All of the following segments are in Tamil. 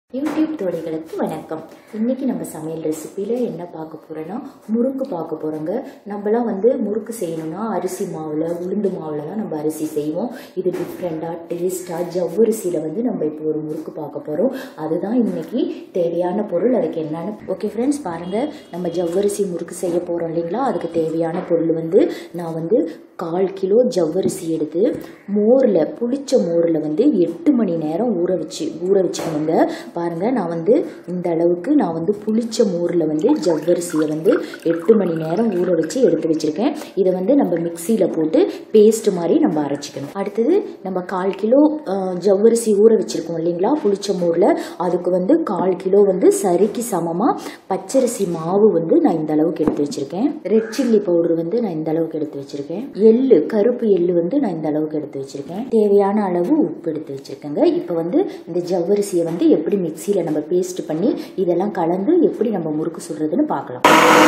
யூடியூப் தோழிகளுக்கு வணக்கம் இன்னைக்கு நம்ம சமையல் ரெசிப்பியில் என்ன பார்க்க போறோன்னா முறுக்கு பார்க்க போகிறோங்க நம்மலாம் வந்து முறுக்கு செய்யணும்னா அரிசி மாவில் உளுந்து மாவில் தான் நம்ம அரிசி செய்வோம் இது டிஃப்ரெண்ட்டாக டேஸ்ட்டாக ஜவ்வரிசியில் வந்து நம்ம இப்போ ஒரு முறுக்கு பார்க்க போகிறோம் அதுதான் இன்னைக்கு தேவையான பொருள் அதுக்கு என்னன்னு ஓகே ஃப்ரெண்ட்ஸ் பாருங்கள் நம்ம ஜவ்வரிசி முறுக்கு செய்ய போகிறோம் இல்லைங்களா அதுக்கு தேவையான பொருள் வந்து நான் வந்து கால் கிலோ ஜவ்வரிசி எடுத்து மோரில் புளிச்ச மோரில் வந்து எட்டு மணி நேரம் ஊற வச்சு ஊற வச்சுக்கணுங்க பாருங்கள் நான் வந்து இந்த அளவுக்கு நான் வந்து புளிச்ச மோரில் வந்து ஜவ்வரிசியை வந்து எட்டு மணி நேரம் ஊற வச்சு எடுத்து வச்சுருக்கேன் இதை வந்து நம்ம மிக்சியில் போட்டு பேஸ்ட் மாதிரி நம்ம அரைச்சிக்கணும் அடுத்தது நம்ம கால் கிலோ அஹ், ஜவ்வரிசி ஊற வச்சுருக்கோம் இல்லைங்களா புளிச்ச மோரில் அதுக்கு வந்து கால் கிலோ வந்து சரிக்கு சமமாக பச்சரிசி மாவு வந்து நான் இந்த அளவுக்கு எடுத்து வச்சுருக்கேன் ரெட் சில்லி பவுடர் வந்து நான் இந்த அளவுக்கு எடுத்து வச்சுருக்கேன் எள்ளு கருப்பு எள்ளு வந்து நான் இந்த அளவுக்கு எடுத்து வச்சுருக்கேன் தேவையான அளவு உப்பு எடுத்து வச்சுருக்கேங்க இப்போ வந்து இந்த ஜவ்வரிசியை வந்து எப்படி மிக்சியில் நம்ம பேஸ்ட் பண்ணி இதெல்லாம் கலந்து எப்படி நம்ம முறுக்கு சுடுறதுன்னு பார்க்கலாம்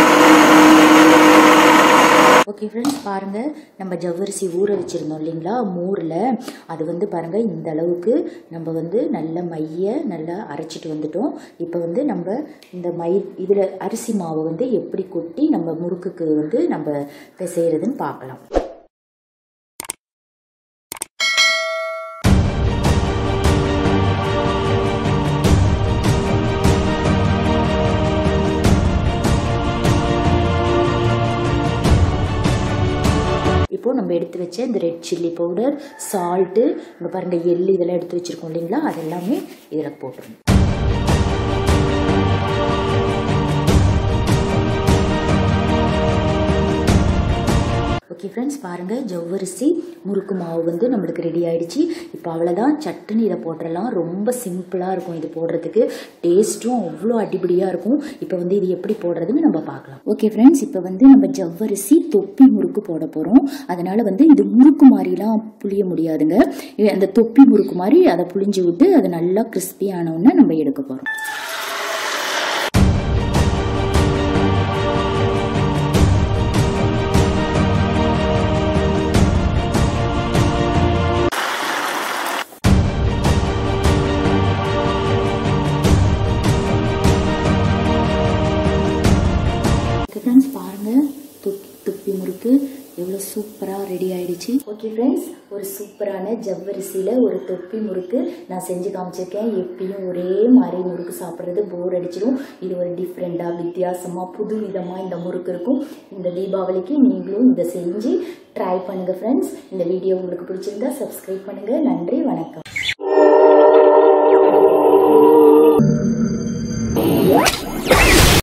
ஓகே ஃப்ரெண்ட்ஸ் பாருங்கள் நம்ம ஜவ்வரிசி ஊற வச்சுருந்தோம் இல்லைங்களா மோரில் அது வந்து பாருங்கள் இந்த அளவுக்கு நம்ம வந்து நல்ல மைய நல்லா அரைச்சிட்டு வந்துட்டோம் இப்போ வந்து நம்ம இந்த மை இதில் அரிசி மாவை வந்து எப்படி கொட்டி நம்ம முறுக்குக்கு வந்து நம்ம செய்கிறதுன்னு பார்க்கலாம் இப்போ நம்ம எடுத்து வச்ச இந்த ரெட் சில்லி பவுடர் சால்ட்டு இங்கே பாருங்கள் எள்ளு இதெல்லாம் எடுத்து வச்சுருக்கோம் இல்லைங்களா அது எல்லாமே இதில் போட்டுருணும் ஓகே ஃப்ரெண்ட்ஸ் பாருங்கள் ஜவ்வரிசி முறுக்கு மாவு வந்து நம்மளுக்கு ரெடி ஆயிடுச்சு இப்போ அவ்வளோதான் சட்டுன்னு இதை போட்டுடலாம் ரொம்ப சிம்பிளாக இருக்கும் இது போடுறதுக்கு டேஸ்ட்டும் அவ்வளோ அடிபடியாக இருக்கும் இப்போ வந்து இது எப்படி போடுறதுன்னு நம்ம பார்க்கலாம் ஓகே ஃப்ரெண்ட்ஸ் இப்போ வந்து நம்ம ஜவ்வரிசி தொப்பி முறுக்கு போட போகிறோம் அதனால் வந்து இது முறுக்கு மாதிரிலாம் புளிய முடியாதுங்க இது அந்த தொப்பி முறுக்கு மாதிரி அதை புளிஞ்சு விட்டு அது நல்லா crispy ஆன உடனே நம்ம எடுக்க போகிறோம் ஃப்ரெண்ட்ஸ் பாருங்கள் துப்பி துப்பி முறுக்கு எவ்வளோ சூப்பராக ரெடி ஆயிடுச்சு ஓகே ஃப்ரெண்ட்ஸ் ஒரு சூப்பரான ஜவ்வரிசியில் ஒரு தொப்பி முறுக்கு நான் செஞ்சு காமிச்சிருக்கேன் எப்பயும் ஒரே மாதிரி முறுக்கு சாப்பிட்றது போர் அடிச்சிடும் இது ஒரு டிஃப்ரெண்ட்டாக வித்தியாசமாக புது விதமாக இந்த முறுக்கு இருக்கும் இந்த தீபாவளிக்கு நீங்களும் இதை செஞ்சு ட்ரை பண்ணுங்கள் ஃப்ரெண்ட்ஸ் இந்த வீடியோ உங்களுக்கு பிடிச்சிருந்தா சப்ஸ்கிரைப் பண்ணுங்கள் நன்றி வணக்கம்